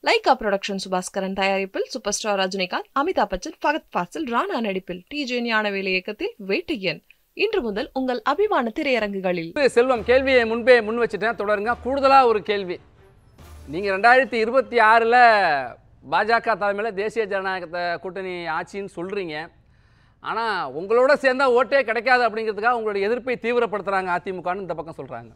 Lyca production Subaskaran தயாரிப்பில் super star Rajinikanth Amitabh Bachchan Fahadh Faasil Rana நடிப்பில் T J Gnanavel இயக்கத்தில் வேட்டையன் இன்று முதல் உங்கள் அபிமான திரையரங்குகளில் செல்வம் கேள்வியை முன்பே முன் வச்சுட்டேன் தொடருங்க கூடுதலாக ஒரு கேள்வி நீங்கள் ரெண்டாயிரத்தி இருபத்தி ஆறில் பாஜக தலைமையில் தேசிய ஜனநாயகத்தை கூட்டணி ஆட்சின்னு சொல்கிறீங்க ஆனால் உங்களோட சேர்ந்தா ஓட்டே கிடைக்காது அப்படிங்கிறதுக்காக உங்களுடைய எதிர்ப்பை தீவிரப்படுத்துகிறாங்க அதிமுகன்னு இந்த பக்கம் சொல்கிறாங்க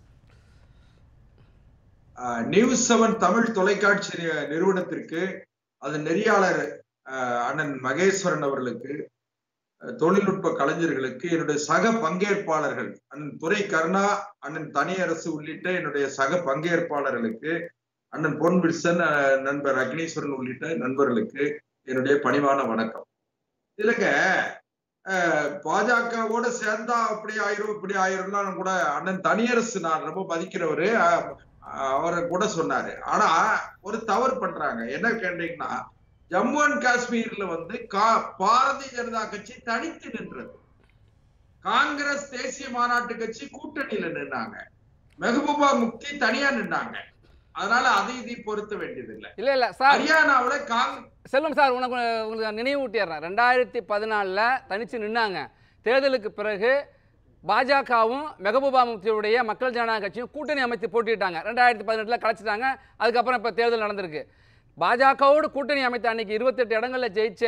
ஆஹ் நியூஸ் செவன் தமிழ் தொலைக்காட்சி நி- நிறுவனத்திற்கு அதன் நெறியாளர் ஆஹ் அண்ணன் மகேஸ்வரன் அவர்களுக்கு ஆஹ் தொழில்நுட்ப கலைஞர்களுக்கு என்னுடைய சக பங்கேற்பாளர்கள் அண்ணன் துரை கருணா அண்ணன் தனியரசு உள்ளிட்ட என்னுடைய சக பங்கேற்பாளர்களுக்கு அண்ணன் பொன் வில்சன் ஆஹ் நண்பர் அக்னீஸ்வரன் உள்ளிட்ட நண்பர்களுக்கு என்னுடைய பணிவான வணக்கம் இதுலங்க ஆஹ் பாஜகவோட சேர்ந்தா அப்படி ஆயிரும் இப்படி ஆயிரும்லாம் கூட அண்ணன் தனியரசு நான் ரொம்ப மதிக்கிறவரு ஆஹ் அவரை கூட சொன்னாரு ஆனா ஒரு தவறு பண்றாங்க என்ன கேட்டீங்கன்னா ஜம்மு அண்ட் காஷ்மீர்ல வந்து கா பாரதிய ஜனதா கட்சி தனித்து நின்றது காங்கிரஸ் தேசிய மாநாட்டு கட்சி கூட்டணியில நின்னாங்க மெஹபூபா முக்தி தனியா நின்னாங்க அதனால அதை இதை பொருத்த வேண்டியது இல்லை இல்லை இல்லை சார் ஹரியானாவுல காங் செல்வம் சார் உனக்கு உங்களுக்கு நான் நினைவூட்டிடுறேன் ரெண்டாயிரத்தி பதினாலில் தனித்து நின்னாங்க தேர்தலுக்கு பிறகு பாஜகவும் மெகபூபா முஃப்தியுடைய மக்கள் ஜனநாயக கட்சியும் கூட்டணி அமைத்து போட்டிட்டாங்க ரெண்டாயிரத்தி பதினெட்டில் கலைச்சிட்டாங்க அதுக்கப்புறம் இப்போ தேர்தல் நடந்திருக்கு பாஜகவோடு கூட்டணி அமைத்த அன்னைக்கு இருபத்தெட்டு இடங்களில் ஜெயிச்ச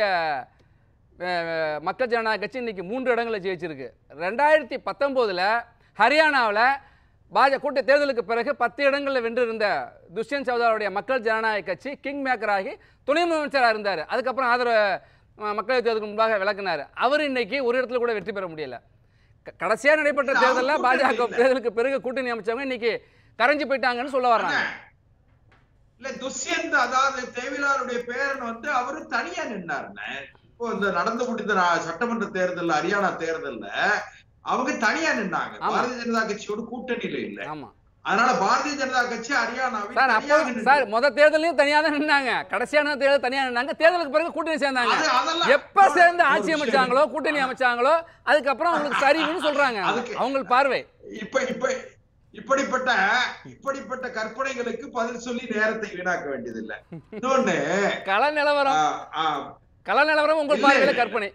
அஹ், மக்கள் ஜனநாயக கட்சி இன்னைக்கு மூன்று இடங்களில் ஜெயிச்சிருக்கு ரெண்டாயிரத்தி பத்தொம்போதில் ஹரியானாவில் பாஜ கூட்ட தேர்தலுக்கு பிறகு பத்து இடங்களில் வென்றிருந்த துஷ்யந்த் சௌதாருடைய மக்கள் ஜனநாயக கட்சி கிங் மேக்கர் ஆகி துணை முதலமைச்சராக இருந்தார் அதுக்கப்புறம் ஆதரவு அஹ், மக்களவைத் தேர்தலுக்கு முன்பாக விளக்குனார் அவர் இன்னைக்கு ஒரு இடத்துல கூட வெற்றி பெற முடியல க- கடைசியா நடைபெற்ற இல்ல, அவர் தேர்தலில் கூட்டணி பாஜக இல்ல. தேர்தலுக்கு பிறகு கூட்டணி அமைச்சவங்க இன்னைக்கு கரைஞ்சு போயிட்டாங்கன்னு சொல்ல வர்றாங்க இல்ல துஷ்யந்த் அதாவது தேவிலாருடைய பேரன் வந்து அவரு தனியா நின்னாருண்ணே இப்போ இந்த நடந்து முடிந்த நா- சட்டமன்ற தேர்தல்ல ஹரியானா தேர்தல்ல அவங்க தனியா நின்னாங்க ஆமா. பாரதிய ஜனதா கட்சியோட கூட்டணியில இல்ல ஆமா அதனால பாரதிய ஜனதா கட்சி ஹரியானாவில் சார் அப்போ தனியாக நின்றது. சார் முத தேர்தலையும் தனியாக தான் நின்னாங்க கடைசியான தேர்தல் தனியாக நின்னாங்க தேர்தலுக்கு பிறகு கூட்டணி சேர்ந்தாங்க அது- அதெல்லாம் எப்ப ஒரு சேர்ந்து விஷயம். ஆட்சி அமைச்சாங்களோ கூட்டணி அமைச்சாங்களோ அதுக்கப்புறம் அவங்களுக்கு சரிவுன்னு சொல்றாங்க அதுக்கு- அவங்க பார்வை இப்ப இப்ப இப்படிப்பட்ட இப்படிப்பட்ட கற்பனைகளுக்கு பதில் சொல்லி நேரத்தை வீணாக்க வேண்டியதில்லை இன்னொன்னு கள நிலவரம் ஆ, ஆ, கள நிலவரம் உங்கள் இல்ல, பார்வையில இல்ல. கற்பனை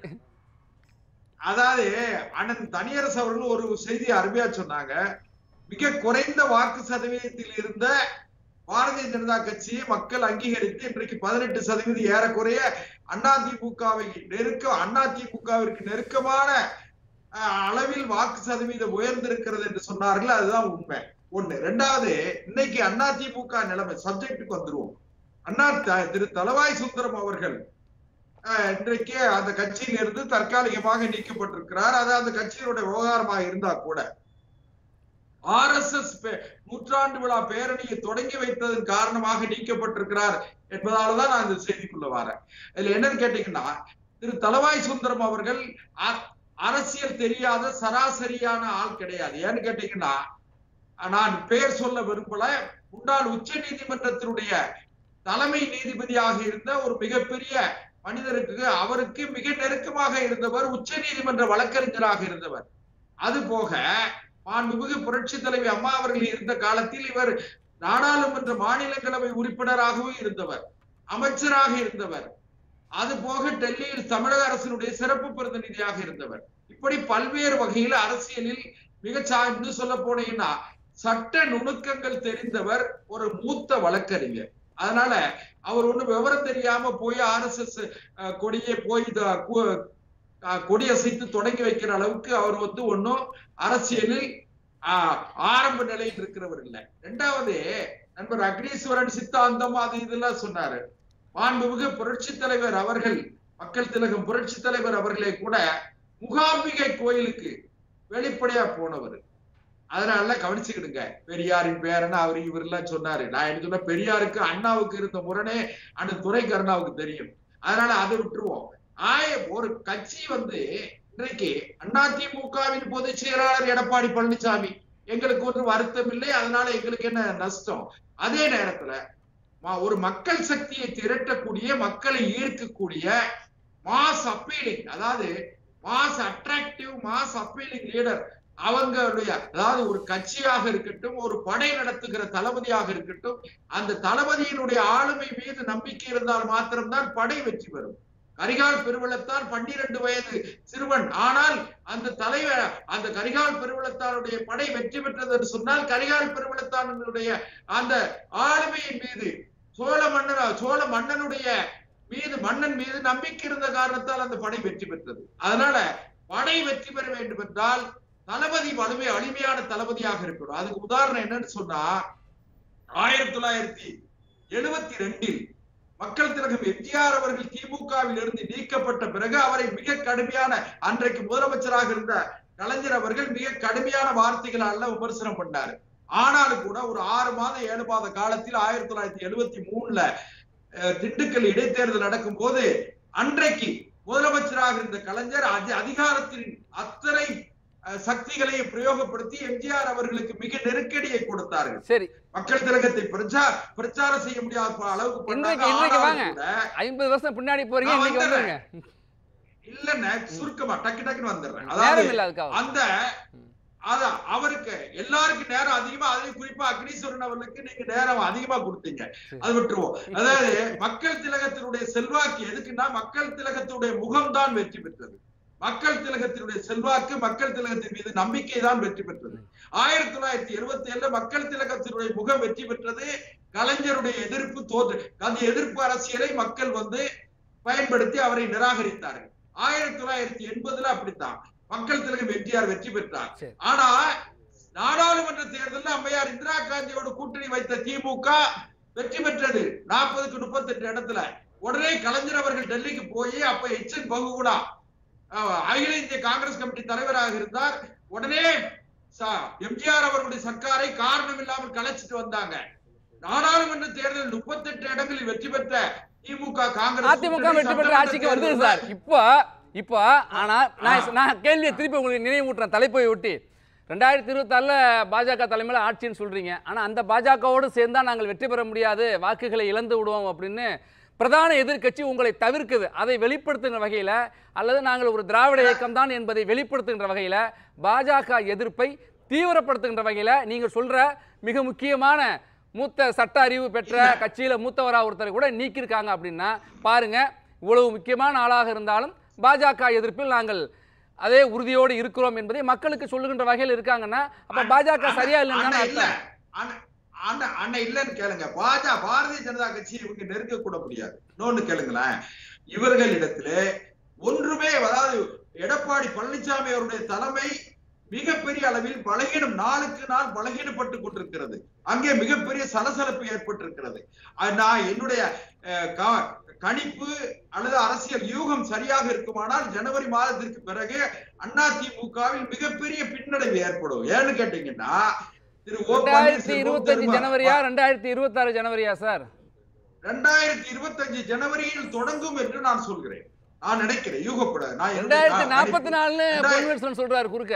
அதாவது அண்ணன் தனியரசு அவர்கள் ஒரு செய்தி அருமையா சொன்னாங்க மிக குறைந்த வாக்கு சதவீதத்தில் இருந்த பாரதிய ஜனதா கட்சியை மக்கள் அங்கீகரித்து இன்றைக்கு பதினெட்டு சதவீதம் ஏறக்குறைய அதிமுகவை நெருக்க அதிமுகவிற்கு நெருக்கமான அஹ், அளவில் வாக்கு சதவீதம் உயர்ந்திருக்கிறது என்று சொன்னார்கள் அதுதான் உண்மை ஒண்ணு ரெண்டாவது இன்னைக்கு அதிமுக நிலைமை சப்ஜெக்டுக்கு வந்துருவோம் அண்ணா த- திரு தலவாய் சுந்தரம் அவர்கள் அஹ், இன்றைக்கு அந்த கட்சியிலிருந்து தற்காலிகமாக நீக்கப்பட்டிருக்கிறார் அது அந்த கட்சியினுடைய விவகாரமாக இருந்தா கூட ஆர் எஸ் எஸ் நூற்றாண்டு விழா பேரணியை தொடங்கி வைத்ததன் காரணமாக நீக்கப்பட்டிருக்கிறார் என்பதாலதான் நான் இந்த செய்திக்குள்ள வரேன் இதுல என்னன்னு கேட்டீங்கன்னா திரு தலவாய் சுந்தரம் அவர்கள் அ- அரசியல் தெரியாத சராசரியான ஆள் கிடையாது ஏன்னு கேட்டீங்கன்னா நான் பெயர் சொல்ல விரும்பல முன்னாள் உச்ச நீதிமன்றத்தினுடைய தலைமை நீதிபதியாக இருந்த ஒரு மிகப்பெரிய மனிதருக்கு அவருக்கு மிக நெருக்கமாக இருந்தவர் உச்ச நீதிமன்ற வழக்கறிஞராக இருந்தவர் அது போக மாண்புமிகு புரட்சி தலைவி அம்மா அவர்கள் இருந்த காலத்தில் இவர் நாடாளுமன்ற மாநிலங்களவை உறுப்பினராகவும் இருந்தவர் அமைச்சராக இருந்தவர் அது போக டெல்லியில் தமிழக அரசினுடைய சிறப்பு பிரதிநிதியாக இருந்தவர் இப்படி பல்வேறு வகையில் அரசியலில் மிக சார்ந்து சொல்ல போனீங்கன்னா சட்ட நுணுக்கங்கள் தெரிந்தவர் ஒரு மூத்த வழக்கறிஞர் அதனால அவர் ஒண்ணு விவரம் தெரியாம போய் ஆர் எஸ் எஸ் கொடியை போய் த- கு- அஹ், கொடியசைத்து தொடங்கி வைக்கிற அளவுக்கு அவர் வந்து ஒன்னும் அரசியலில் ஆஹ், ஆரம்ப நிலையில் இருக்கிறவர் இல்லை ரெண்டாவது நண்பர் அக்னீஸ்வரன் சித்தாந்தம் அது இதெல்லாம் சொன்னாரு மாண்புமிகு புரட்சி தலைவர் அவர்கள் மக்கள் திலகம் புரட்சி தலைவர் அவர்களே கூட முகாம்பிகை கோயிலுக்கு வெளிப்படையா போனவர் அதனால கவனிச்சுக்கிடுங்க பெரியாரின் பேரன் அவர் இவர் எல்லாம் சொன்னாரு நான் என்ன சொன்ன பெரியாருக்கு அண்ணாவுக்கு இருந்த முரணே அந்த துறை கருணாவுக்கு தெரியும் அதனால அதை விட்டுருவோம் ஆய ஒரு கட்சி வந்து இன்றைக்கு அதிமுகவின் பொதுச் செயலாளர் எடப்பாடி பழனிசாமி எங்களுக்கு ஒன்றும் வருத்தம் இல்லை அதனால எங்களுக்கு என்ன நஷ்டம் அதே நேரத்துல ம- ஒரு மக்கள் சக்தியை திரட்டக்கூடிய மக்களை ஈர்க்கக்கூடிய மாஸ் அப்பீலிங் அதாவது mass attractive mass appealing leader அவங்களுடைய அதாவது ஒரு கட்சியாக இருக்கட்டும் ஒரு படை நடத்துகிற தளபதியாக இருக்கட்டும் அந்த தளபதியினுடைய ஆளுமை மீது நம்பிக்கை இருந்தால் மாத்திரம்தான் படை வெற்றி பெறும் கரிகால் பெருவளத்தான் பன்னிரண்டு வயது சிறுவன் ஆனால் அந்த தலைவர் அந்த கரிகால் பெருவளத்தானுடைய படை வெற்றி பெற்றது என்று சொன்னால் கரிகால் பெருவளத்தானுடைய அந்த ஆளுமையின் மீது சோழ மன்னன் சோழ மன்னனுடைய மீது மன்னன் மீது நம்பிக்கை இருந்த காரணத்தால் அந்த படை வெற்றி பெற்றது அதனால படை வெற்றி பெற வேண்டும் என்றால் தளபதி வலிமை வலிமையான தளபதியாக இருக்கணும் அதுக்கு உதாரணம் என்னன்னு சொன்னா ஆயிரத்தி தொள்ளாயிரத்தி எழுபத்தி ரெண்டில் மக்கள் திலகம் எம்ஜிஆர் அவர்கள் திமுகவில் இருந்து நீக்கப்பட்ட பிறகு அவரை மிக கடுமையான அன்றைக்கு முதலமைச்சராக இருந்த கலைஞர் அவர்கள் மிக கடுமையான வார்த்தைகளால விமர்சனம் பண்ணாரு ஆனாலும் கூட ஒரு ஆறு மாதம் ஏழு மாத காலத்தில் ஆயிரத்தி தொள்ளாயிரத்தி எழுபத்தி மூணுல அஹ், திண்டுக்கல் இடைத்தேர்தல் நடக்கும் போது அன்றைக்கு முதலமைச்சராக இருந்த கலைஞர் அதி- அதிகாரத்தின் அத்தனை அஹ், சக்திகளையும் பிரயோகப்படுத்தி எம்ஜிஆர் அவர்களுக்கு மிக நெருக்கடியை கொடுத்தார்கள் சரி மக்கள் திலகத்தை பிரச்சா பிரச்சாரம் செய்ய முடியாத அளவுக்கு பண்ணாங்க. இன்றைக்கு- இன்றைக்கு ஆனாலும் வாங்க. கூட ஐம்பது வருஷம் பின்னாடி போறீங்க நான் இன்னைக்கு வந்துடுறேன். வந்துருங்க இல்லன்னு சுருக்கமா டக்கு டக்குன்னு வந்துடுறேன் நேரம் அதாவது இல்ல அதுக்காக அந்த அதான் அவருக்கு எல்லாருக்கும் நேரம் அதிகமா அதுலயும் குறிப்பா அக்னீஸ்வரன் அவர்களுக்கு நீங்க நேரம் அதிகமா கொடுத்தீங்க அது விட்டுருவோம் அதாவது மக்கள் திலகத்தினுடைய செல்வாக்கு எதுக்குன்னா மக்கள் திலகத்தினுடைய முகம்தான் வெற்றி பெற்றது மக்கள் திலகத்தினுடைய செல்வாக்கு மக்கள் திலகத்தின் மீது நம்பிக்கை தான் வெற்றி பெற்றது ஆயிரத்தி தொள்ளாயிரத்தி எழுபத்தி ஏழுல மக்கள் திலகத்தினுடைய முகம் வெற்றி பெற்றது கலைஞருடைய எதிர்ப்பு தோற்று அந்த எதிர்ப்பு அரசியலை மக்கள் வந்து பயன்படுத்தி அவரை நிராகரித்தார்கள் ஆயிரத்தி தொள்ளாயிரத்தி எண்பதுல அப்படித்தான் மக்கள் திலகம் எம்ஜிஆர் வெற்றி பெற்றார் சரி. ஆனா நாடாளுமன்ற தேர்தலில் அம்மையார் இந்திரா காந்தியோட கூட்டணி வைத்த திமுக வெற்றி பெற்றது நாற்பதுக்கு முப்பத்தி எட்டு இடத்துல உடனே கலைஞர் அவர்கள் டெல்லிக்கு போய் அப்ப எச் என் பகுகுணா அஹ், அகில இந்திய காங்கிரஸ் கமிட்டி தலைவராக இருந்தார் உடனே ச- எம்ஜிஆர் அவர்களுடைய சர்க்காரை காரணம் இல்லாமல் கலைச்சிட்டு வந்தாங்க நாடாளுமன்ற தேர்தல் முப்பத்தெட்டு இடங்களில் வெற்றி பெற்ற திமுக காங்கிரஸ் அதிமுக கூட்டணி வெற்றி பெற்ற சட்டமன்ற ஆட்சிக்கு வருது தேர்தல்ல சார் இப்போ இப்போ ஆனா நான் நான் கேள்வியை திருப்பி உங்களுக்கு நினைவூட்டுறேன் தலைப்பை ஒட்டி ரெண்டாயிரத்தி இருபத்தாறில் பாஜக தலைமையில் ஆட்சின்னு சொல்றீங்க ஆனா அந்த பாஜகவோடு சேர்ந்தா நாங்கள் வெற்றி பெற முடியாது வாக்குகளை இழந்து விடுவோம் அப்படின்னு பிரதான எதிர்க்கட்சி உங்களை தவிர்க்குது அதை வெளிப்படுத்துகிற வகையில் அல்லது நாங்கள் ஒரு திராவிட இயக்கம் தான் என்பதை வெளிப்படுத்துகின்ற வகையில் பாஜக எதிர்ப்பை தீவிரப்படுத்துகின்ற வகையில் நீங்கள் சொல்ற மிக முக்கியமான மூத்த சட்ட அறிவு பெற்ற கட்சியில மூத்தவரா ஒருத்தரை கூட நீக்கியிருக்காங்க அப்படின்னா பாருங்க இவ்வளவு முக்கியமான ஆளாக இருந்தாலும் பாஜக எதிர்ப்பில் நாங்கள் அதே உறுதியோடு இருக்கிறோம் என்பதை மக்களுக்கு சொல்லுகின்ற வகையில் இருக்காங்கன்னா அப்ப பாஜக சரியா இல்லைன்னு தானே அண்ணன் இல்ல. அர்த்தம் அண்ணன் அண்ணன் அண்ணன் இல்லன்னு கேளுங்க பாஜக பாரதிய ஜனதா கட்சி இவங்க நெருங்க கூட முடியாது இன்னொன்னு கேளுங்களேன் இவர்களிடத்திலே ஒன்றுமே அதாவது எடப்பாடி பழனிசாமி அவருடைய தலைமை மிகப்பெரிய அளவில் பலகீனம் நாளுக்கு நாள் பலகீனப்பட்டு கொண்டிருக்கிறது அங்கே மிகப்பெரிய சலசலப்பு ஏற்பட்டிருக்கிறது அது நான் என்னுடைய அஹ், க- கணிப்பு அல்லது அரசியல் யூகம் சரியாக இருக்குமானால் ஜனவரி மாதத்திற்கு பிறகு அண்ணா திமுகவில் மிகப்பெரிய பின்னடைவு ஏற்படும் ஏன்னு கேட்டீங்கன்னா திரு ஓ ரெண்டாயிரத்தி பன்னீர்செல்வம் இருபத்தஞ்சு திரும்ப- ஜனவரியா ரெண்டாயிரத்தி இருபத்தாறு ஜனவரியா சார் ரெண்டாயிரத்தி இருபத்தஞ்சு ஜனவரியில் தொடங்கும் என்று நான் சொல்கிறேன் நான் நினைக்கிறேன் யூகப்பட நான் என்னுடைய ரெண்டாயிரத்தி கணிப்பு. நாற்பத்தி நாலுன்னு ரெண்டாயிரத்தி- பொன்வீரசன் சொல்றாரு குறுக்க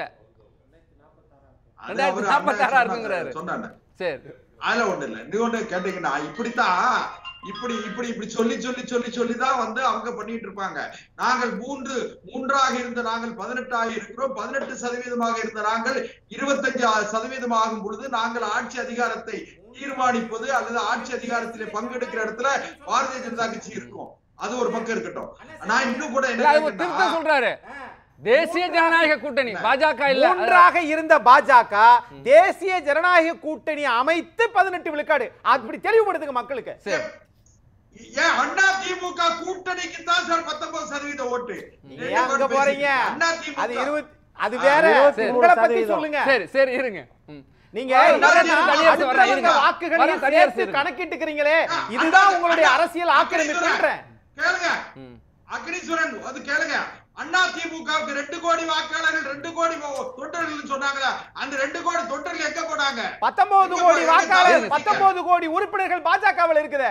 அது ரெண்டாயிரத்தி அவரு நாற்பத்தாறா அண்ணன் இருக்குங்கிறாரு. சொன்னாங்க சரி அதுல ஒண்ணு இல்ல நீ ஒண்ணு கேட்டீங்கன்னா இப்படித்தான் இப்படி இப்படி இப்படி சொல்லி சொல்லி சொல்லி சொல்லி தான் வந்து அவங்க பண்ணிட்டு இருப்பாங்க நாங்கள் மூன்று மூன்றாக இருந்த நாங்கள் பதினெட்டாக இருக்கிறோம் பதினெட்டு சதவீதமாக இருந்த நாங்கள் இருபத்தஞ்சு சதவீதம் ஆகும் பொழுது நாங்கள் ஆட்சி அதிகாரத்தை தீர்மானிப்பது அல்லது ஆட்சி அதிகாரத்திலே பங்கெடுக்கிற இடத்துல பாரதிய ஜனதா கட்சி இருக்கும் அது ஒரு பக்கம் இருக்கட்டும் நான் இன்னும் கூட இல்ல, என்ன அது ஒரு திருத்தம் கேட்டேன்னா, சொல்றாரு தேசிய ஜனநாயக கூட்டணி பாஜக இல்ல மூன்றாக இருந்த பாஜக தேசிய ஜனநாயக கூட்டணி அமைத்து பதினெட்டு விழுக்காடு அப்படி தெளிவுபடுத்துங்க மக்களுக்கு சரி ஏன் அண்ணா திமுக கூட்டணிக்கு தான் சார் பத்தொன்பது சதவீத ஓட்டு நீங்க ஏன் அங்க போறீங்க அண்ணா அது திமுக இருபது அது ஆ, வேற இருபத்தி உங்களை மூணு பத்தி சதவீதம். சொல்லுங்க சரி சரி இருங்க ம். நீங்க வரேன், என்னன்னா, வரேன், தனியார் வரேன், அடுத்தவங்க இருங்க. வாக்குகளையும் வரேன், தனியார் சேர்த்து இருங்க. கணக்கிட்டுக்கிறீங்களே ஆ, இதுதான் அண்ணா- உங்களுடைய அண்ணா- அரசியல் ஆக்கிரமிப்புன்றேன் கேளுங்க ம். அக்னீஸ்வரன் அது கேளுங்க அண்ணா திமுகவுக்கு ரெண்டு கோடி வாக்காளர்கள் ரெண்டு கோடி வோ- தொண்டர்கள் சொன்னாங்களா அந்த ரெண்டு கோடி தொண்டர்கள் எங்க போனாங்க பத்தொன்பது எங்க கோடி போய் எங்க வாக்காளர் போய் பத்தொன்பது கோடி உறுப்பினர்கள் பாஜகவில் இருக்குது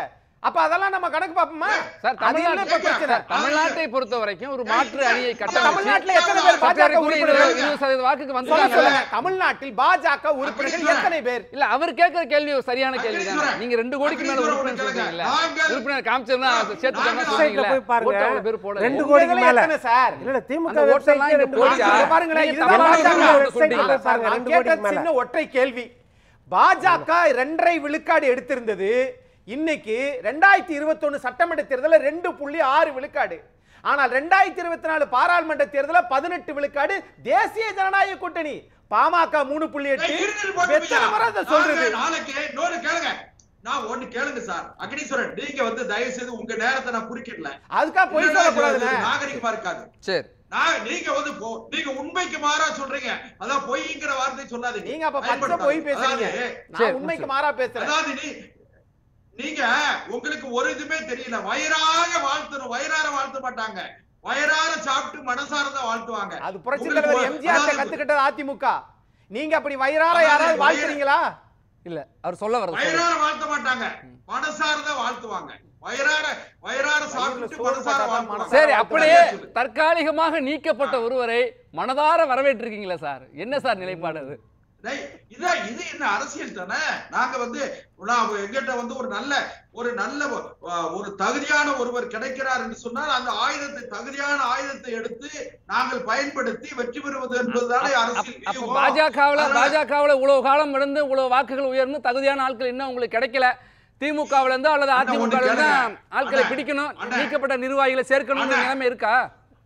அப்ப அதெல்லாம் நம்ம கணக்கு பாப்போமா சார் அது இல்ல இப்ப தமிழ்நாட்டை பிரச்சனை தமிழ்நாட்டை பொறுத்த வரைக்கும் ஒரு மாற்று அணியை கட்டமைச்சு தமிழ்நாட்டுல எத்தனை பேர் பாஜக சட்டப்பேரவை கூட உறுப்பினர்கள் இருபது இருபது சதவீத வாக்குக்கு சொல்ல வந்துட்டாங்க சொல்லுங்க தமிழ்நாட்டில் பாஜக உறுப்பினர்கள் எத்தனை பேர் இல்ல அவர் கேட்கிற கேள்வி ஒரு சரியான கேள்வி தான் அக்னீஸ்வரன். நீங்க ரெண்டு கோடிக்கு மேல அக்னீஸ்வரன் உறுப்பினர் கேளுங்க. சொல்றீங்கல்ல நாங்கள் உறுப்பினர் காமிச்சிருந்தா அதை சேர்த்து நாங்கள் சொன்னீங்கல்ல போய் பாருங்க. ஓட்டு அவ்வளவு பேர் போடல ரெண்டு உங்க கோடிக்கு இதுல மேல. எத்தனை சார் இல்ல திமுக அந்த ஓட்டெல்லாம் இங்க வெப்சைட்ல போச்சா? இங்க பாருங்களேன், நீங்க இதுதான் தமிழ்நாட்டுல பாஜக ஓட்டு வெப்சைட்ல சொல்றீங்களா? போய் பாருங்க, நான் ரெண்டு கேட்ட கோடிக்கு மேல. சின்ன ஒற்றை கேள்வி பாஜக இரண்டரை விழுக்காடு எடுத்திருந்தது இன்னைக்கு ரெண்டாயிரத்தி இருபத்தொன்னு சட்டமன்ற தேர்தல்ல ரெண்டு புள்ளி ஆறு விழுக்காடு ஆனால் ரெண்டாயிரத்தி இருபத்தி நாலு பாராளுமன்ற தேர்தலில் பதினெட்டு விழுக்காடு தேசிய ஜனநாயக கூட்டணி பாமக மூணு புள்ளி எட்டு ஏய், இருங்க, இருங்க, எத்தனை முறை அதை நாங்க சொல்றது நாளைக்கு இன்னொரு கேளுங்க நான் ஒண்ணு கேளுங்க சார் அக்னீஸ்வரன் நீங்க வந்து தயவு செய்து உங்க நேரத்தை நான் குறுக்கிடல அதுக்காக பொய் இல்லைன்னா இது சொல்லக்கூடாதுண்ணே நாகரிகமா இருக்காது சரி நான் நீங்க வந்து போ- நீங்க உண்மைக்கு மாறா சொல்றீங்க அதான் பொய்ங்கிற வார்த்தை சொல்லாதீங்க நீங்க அப்ப பச்சை பயன்படுத்தாதீங்க. பொய் பேசுறீங்க அதாவது, நான் சரி, உண்மைக்கு மாறா பேசுறேன் அதாவது நீ நீங்க உங்களுக்கு ஒரு இதுமே தெரியல வயிறாக வாழ்த்தணும் வயிறார வாழ்த்த மாட்டாங்க வயிறார சாப்பிட்டு மனசார தான் வாழ்த்துவாங்க அது புரட்சி உங்களுக்கு தலைவர் ஒரு- எம்ஜிஆர் அதாவது- கத்துக்கிட்டது அதிமுக நீங்க அப்படி வயிறார அதாவது யாராவது வயிறு- வாழ்த்துறீங்களா இல்ல அவர் சொல்ல வர்றது சொல்லுங்க. வயிறார வாழ்த்த மாட்டாங்க மனசார தான் வாழ்த்துவாங்க வயிறார வயிறார சாப்பிட்டு சோறு மனசார போட்டாதான் வாழ்த்துவாங்க சரி வாழ்த்து அப்படியே சொல்லு. தற்காலிகமாக நீக்கப்பட்ட ஒருவரை மனதார வரவேற்றிருக்கீங்களா சார் என்ன சார் நிலைப்பாடு அது டேய், இதான் இது என்ன அரசியல் தானே நாங்க வந்து நான் எங்கிட்ட வந்து ஒரு நல்ல ஒரு நல்ல அஹ், ஒரு தகுதியான ஒருவர் கிடைக்கிறார் என்று சொன்னால் அந்த ஆயுதத்தை தகுதியான ஆயுதத்தை எடுத்து நாங்கள் பயன்படுத்தி வெற்றி பெறுவது என்பதுதானே அரசியல் அப்ப வியூகம். பாஜகவுல அதனால- பாஜகவுல இவ்வளவு காலம் இருந்து இவ்வளவு வாக்குகள் உயர்ந்து தகுதியான ஆட்கள் இன்னும் உங்களுக்கு கிடைக்கல திமுகவுல இருந்து அல்லது அண்ணா, ஒண்ணு அதிமுக இருந்து கேளுங்க. ஆட்களை அண்ணா, பிடிக்கணும் அண்ணா. நீக்கப்பட்ட நிர்வாகிகளை சேர்க்கணும் அண்ணா. நிலைமை இருக்கா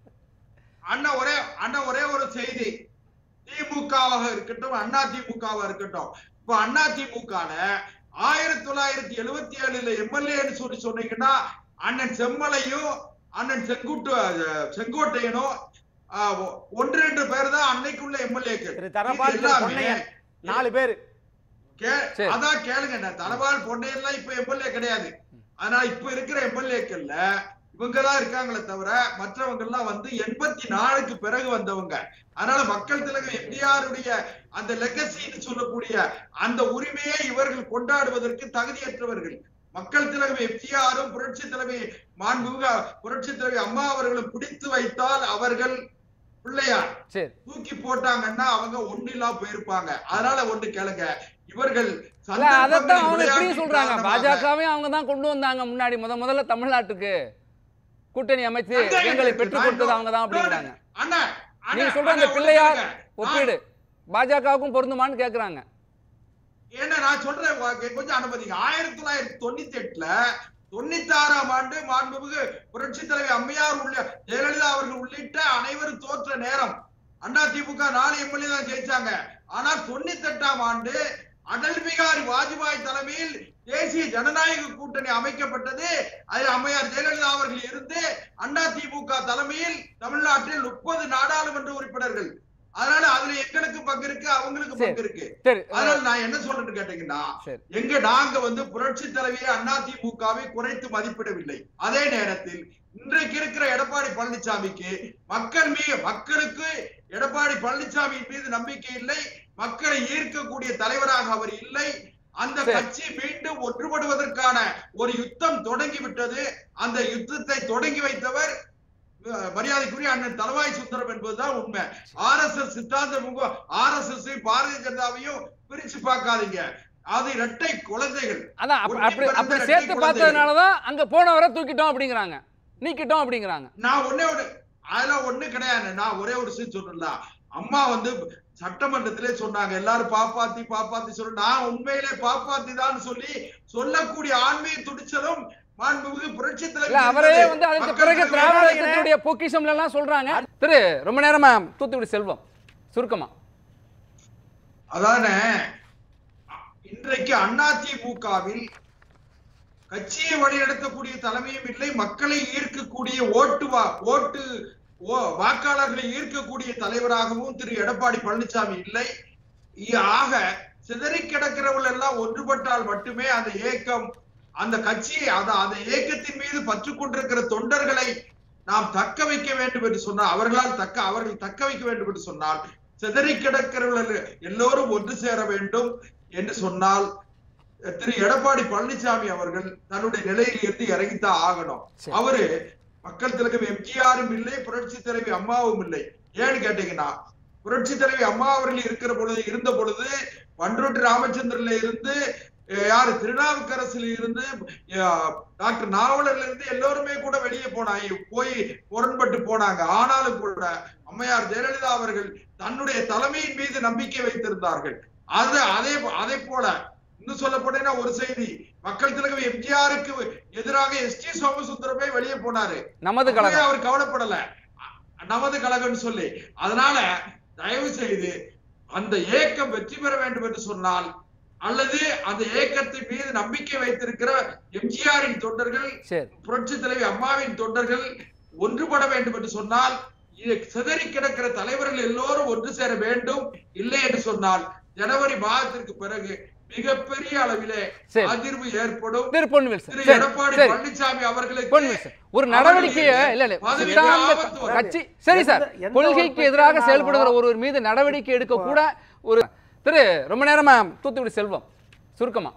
அண்ணா ஒரே அண்ணா ஒரே ஒரு செய்தி திமுகவாக இருக்கட்டும் அண்ணா திமுகவா இருக்கட்டும் இப்ப அண்ணா திமுகல ஆயிரத்தி தொள்ளாயிரத்தி எழுபத்தி ஏழுல எம்எல்ஏன்னு சொல்லி சொன்னீங்கன்னா அண்ணன் செம்மலையும் அண்ணன் செங்குட்டு அஹ், செங்கோட்டையனும் அஹ், ஒ- ஒன்று ரெண்டு பேர் தான் அன்னைக்குள்ள எம்எல்ஏக்கள் திரு தனபால் திரு பொன்னையன் நாலு பேரு சரி. அதான் கேளுங்க நான் தனபால் பொன்னையெல்லாம் இப்ப எம்எல்ஏ கிடையாது அதனால இப்ப இருக்கிற எம்எல்ஏக்கள்ல இவங்க தான் இருக்காங்களே தவிர மற்றவங்க எல்லாம் வந்து எண்பத்தி நாலுக்கு பிறகு வந்தவங்க அதனால மக்கள் திலகம் எம்ஜிஆருடைய அந்த லெகசின்னு சொல்லக்கூடிய அந்த உரிமையை இவர்கள் கொண்டாடுவதற்கு தகுதியற்றவர்கள் மக்கள் திலகம் எம்ஜிஆரும் புரட்சி தலைவி மாண்புமிகு புரட்சி தலைவி அம்மா அவர்களும் பிடித்து வைத்தால் அவர்கள் பிள்ளையார் சரி தூக்கி போட்டாங்கன்னா அவங்க ஒண்ணில்லா போயிருப்பாங்க அதனால ஒண்ணு கேளுங்க இவர்கள் இல்ல அதைத்தான் அவங்க சந்தர்ப்பங்களின் எப்படியும் சொல்றாங்க விளையாட்டின் பாஜகவையும் அவங்க தான் கொண்டு வந்தாங்க முன்னாடி முத முதல்ல தமிழ்நாட்டுக்கு கூட்டணி அமைச்சு அதான் எங்களை எனக்கு பெற்றுக் கொடுத்தது அவங்க தான் அப்படிங்கிறாங்க அண்ணா அண்ணா, நீங்க சொல்ற அண்ணா, அந்த ஒண்ணு பிள்ளையார் கேளுங்க. ஒப்பீடு பாஜகவுக்கும் பொருந்துமான்னு கேக்குறாங்க ஏன்னா நான் சொல்றேன் வா- கொஞ்சம் அனுமதிங்க ஆயிரத்தி தொள்ளாயிரத்தி தொண்ணூத்தி எட்டுல தொண்ணூத்தி ஆறாம் ஆண்டு மாண்புமிகு புரட்சி தலைவி அம்மையார் உள்ள ஜெயலலிதா அவர்கள் உள்ளிட்ட அனைவரும் தோற்ற நேரம் அண்ணா திமுக நாலு எம்எல்ஏ தான் ஜெயிச்சாங்க ஆனால் தொண்ணூத்தி எட்டாம் ஆண்டு அடல் பிகாரி வாஜ்பாய் தலைமையில் தேசிய ஜனநாயக கூட்டணி அமைக்கப்பட்டது அதில் அம்மையார் ஜெயலலிதா அவர்கள் இருந்து அண்ணா திமுக தலைமையில் தமிழ்நாட்டில் முப்பது நாடாளுமன்ற உறுப்பினர்கள் அதனால அதுல எங்களுக்கு பங்கு இருக்கு அவங்களுக்கு சரி. பங்கு இருக்கு சரி அதனால நான் என்ன சொல்றேன்னு கேட்டீங்கன்னா சரி. எங்க நாங்க வந்து புரட்சி தலைவியை அதிமுகவை குறைத்து மதிப்பிடவில்லை அதே நேரத்தில் இன்றைக்கு இருக்கிற எடப்பாடி பழனிசாமிக்கு மக்கள் மீது மக்களுக்கு எடப்பாடி பழனிசாமியின் மீது நம்பிக்கை இல்லை மக்களை ஈர்க்கக்கூடிய தலைவராக அவர் இல்லை அந்த சரி. கட்சி மீண்டும் ஒன்றுபடுவதற்கான ஒரு யுத்தம் தொடங்கி விட்டது அந்த யுத்தத்தை தொடங்கி வைத்தவர் அஹ், மரியாதைக்குரிய அண்ணன் தலவாய் சுந்தரம் என்பதுதான் உண்மை ஆர் எஸ் எஸ் சித்தாந்த ஆர் எஸ் எஸ் பாரதிய ஜனதாவையும் பிரிச்சு பார்க்காதீங்க அது இரட்டை குழந்தைகள் அதான் அப்ப- ஒட்டி அப்படி பிறந்த அப்படி ரெட்டை சேர்த்து குழந்தைகள். பார்த்ததுனாலதான் அங்க போனவரை தூக்கிட்டோம் அப்படிங்கிறாங்க நீக்கிட்டோம் அப்படிங்கிறாங்க நான் ஒண்ணே ஒண்ணு அதெல்லாம் ஒண்ணு கிடையாது நான் ஒரே ஒரு விஷயம் சொல்லல அம்மா வந்து சட்டமன்றத்திலே சொன்னாங்க எல்லாரும் பாப்பாத்தி பாப்பாத்தி சொல்ல நான் உண்மையிலே பாப்பாத்தி தான் சொல்லி சொல்லக்கூடிய ஆன்மீக துடிச்சலும் மாண்புமிகு புரட்சி இல்ல தலைவர் அவரே இருந்தது. வந்து அதுக்கு மக்கள் பிறகு தலைவர் திராவிட வேளாண்மை இயக்கத்துடைய பொக்கிஷம்ல எல்லாம் சொல்றாங்க திரு ரொம்ப நேரமா தூத்துக்குடி செல்வம் சுருக்கமா அதானே இன்றைக்கு அதிமுகவில் கட்சியை வழிநடத்தக்கூடிய தலைமையும் இல்லை மக்களை ஈர்க்கக்கூடிய ஓட்டு வா- ஓட்டு ஓ- வாக்காளர்களை ஈர்க்கக்கூடிய தலைவராகவும் திரு எடப்பாடி பழனிசாமி இல்லை இ- ஆக சிதறி கிடக்கிறவர்கள் எல்லாம் ஒன்றுபட்டால் மட்டுமே அந்த இயக்கம் அந்த கட்சியை அந்த அந்த இயக்கத்தின் மீது பற்று கொண்டிருக்கிற தொண்டர்களை நாம் தக்க வைக்க வேண்டும் என்று சொன்னால் அவர்களால் தக்க அவர்கள் தக்க வைக்க வேண்டும் என்று சொன்னால் சிதறி கிடக்கிறவர்கள் எல்லோரும் ஒன்று சேர வேண்டும் என்று சொன்னால் திரு எடப்பாடி பழனிசாமி அவர்கள் தன்னுடைய நிலையில் இருந்து இறங்கித்தான் ஆகணும் சரி. அவரு மக்கள் திலகம் எம்ஜிஆரும் இல்லை புரட்சி தலைவி அம்மாவும் இல்லை ஏன்னு கேட்டீங்கன்னா புரட்சி தலைவி அம்மா அவர்கள் இருக்கிற பொழுது இருந்த பொழுது பண்ருட்டி ராமச்சந்திரன்ல இருந்து அஹ், யாரு திருநாவுக்கரசுல இருந்து அஹ், டாக்டர் நாவலர்ல இருந்து எல்லோருமே கூட வெளியே போனாங்க போய் முரண்பட்டு போனாங்க ஆனாலும் கூட அம்மையார் ஜெயலலிதா அவர்கள் தன்னுடைய தலைமையின் மீது நம்பிக்கை வைத்திருந்தார்கள் அது அதே அதே போல இன்னும் சொல்ல போனேன்னா ஒரு செய்தி மக்கள் திலகம் எம்ஜிஆருக்கு எதிராக எஸ் டி சோமசுந்தரமே வெளியே போனாரு நமது அப்பவே கழகம் அவர் கவலைப்படல அ- நமது கழகம்னு சொல்லி அதனால தயவு செய்து அந்த ஏக்கம் வெற்றி பெற வேண்டும் என்று சொன்னால் அல்லது அந்த ஏக்கத்தின் மீது நம்பிக்கை வைத்திருக்கிற எம்ஜிஆரின் தொண்டர்கள் சரி புரட்சி தலைவி அம்மாவின் தொண்டர்கள் ஒன்றுபட வேண்டும் என்று சொன்னால் இது சிதறி கிடக்கிற தலைவர்கள் எல்லோரும் ஒன்று சேர வேண்டும் இல்லை என்று சொன்னால் ஜனவரி மாதத்திற்கு பிறகு மிகப்பெரிய அளவிலே சரி. அதிர்வு ஏற்படும் திரு பொன்வில் திரு சார் எடப்பாடி சரி பழனிசாமி அவர்களுக்கு பொன்வில் சார் ஒரு நடவடிக்கையை இல்ல இல்ல பதவிக்கு சித்தாந்த ஆபத்து வரும். கட்சி சரி சார் எந்த- எந்த ஒரு கொள்கைக்கு எதிராக பிரச்சனைனாலும் செயல்படுகிற ஒருவர் மீது நடவடிக்கை எடுக்க கூட ஒரு திரு ரொம்ப நேரமா தூத்துக்குடி செல்வம் சுருக்கமா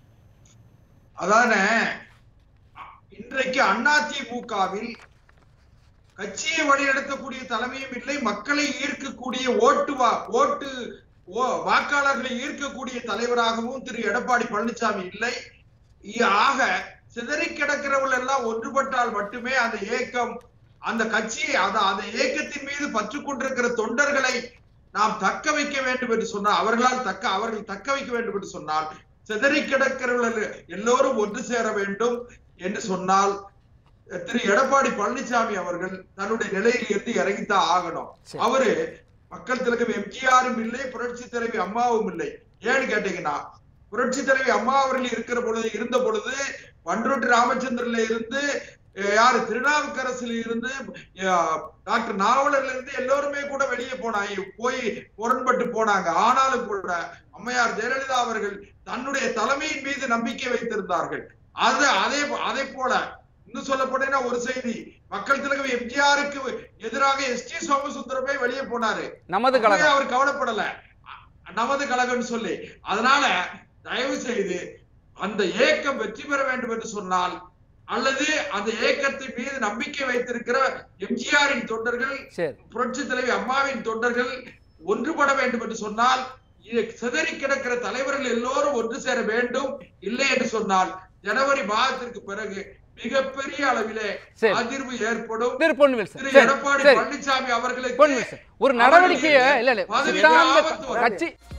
அதானே இன்றைக்கு அதிமுகவில் கட்சியை வழிநடத்தக்கூடிய தலைமையும் இல்லை மக்களை ஈர்க்கக்கூடிய ஓட்டு வா ஓட்டு ஓ- வாக்காளர்களை ஈர்க்கக்கூடிய தலைவராகவும் திரு எடப்பாடி பழனிசாமி இல்லை இ- ஆக சிதறி கிடக்கிறவர்கள் எல்லாம் ஒன்றுபட்டால் மட்டுமே அந்த ஏக்கம் அந்த கட்சி அந்த அந்த ஏக்கத்தின் மீது பற்று கொண்டிருக்கிற தொண்டர்களை நாம் தக்க வைக்க வேண்டும் என்று சொன்னால் அவர்களால் தக்க அவர்கள் தக்க வைக்க வேண்டும் என்று சொன்னால் சிதறி கிடக்கிறவர்கள் எல்லோரும் ஒன்று சேர வேண்டும் என்று சொன்னால் திரு எடப்பாடி பழனிசாமி அவர்கள் தன்னுடைய நிலையில் இருந்து இறங்கித்தான் ஆகணும் சரி. அவரு மக்கள் திலகம் எம்ஜிஆரும் இல்லை புரட்சி தலைவி அம்மாவும் இல்லை ஏன்னு கேட்டீங்கன்னா புரட்சி தலைவி அம்மா அவர்கள் இருக்கிற பொழுது இருந்த பொழுது பண்ருட்டி ராமச்சந்திரன்ல இருந்து அஹ், யாரு திருநாவுக்கரசுல இருந்து அஹ், டாக்டர் நாவலர்ல இருந்து எல்லோருமே கூட வெளியே போனாங்க போய் முரண்பட்டு போனாங்க ஆனாலும் கூட அம்மையார் ஜெயலலிதா அவர்கள் தன்னுடைய தலைமையின் மீது நம்பிக்கை வைத்திருந்தார்கள் அது அதே அதே போல இன்னும் சொல்ல போனேன்னா ஒரு செய்தி மக்கள் திலகம் எம்ஜிஆருக்கு எதிராக எஸ் டி சோமசுந்தரமே வெளியே போனாரு நமது அப்பவே கழகம் அவர் கவலைப்படல அ- நமது கழகம்னு சொல்லி அதனால தயவு செய்து அந்த ஏக்கம் வெற்றி பெற வேண்டும் என்று சொன்னால் அல்லது அந்த ஏக்கத்தின் மீது நம்பிக்கை வைத்திருக்கிற எம்ஜிஆரின் தொண்டர்கள் சரி புரட்சி தலைவி அம்மாவின் தொண்டர்கள் ஒன்றுபட வேண்டும் என்று சொன்னால் இது சிதறி கிடக்கிற தலைவர்கள் எல்லோரும் ஒன்று சேர வேண்டும் இல்லை என்று சொன்னால் ஜனவரி மாதத்திற்கு பிறகு மிகப்பெரிய அளவிலே சரி. அதிர்வு ஏற்படும் திரு பொன்வில் சார் திரு சரி எடப்பாடி சரி பழனிசாமி அவர்களுக்கு பொன்வில் சார் ஒரு நடவடிக்கையை இல்ல இல்ல பதவிக்கு சித்தாந்த ஆபத்து வரும். கட்சி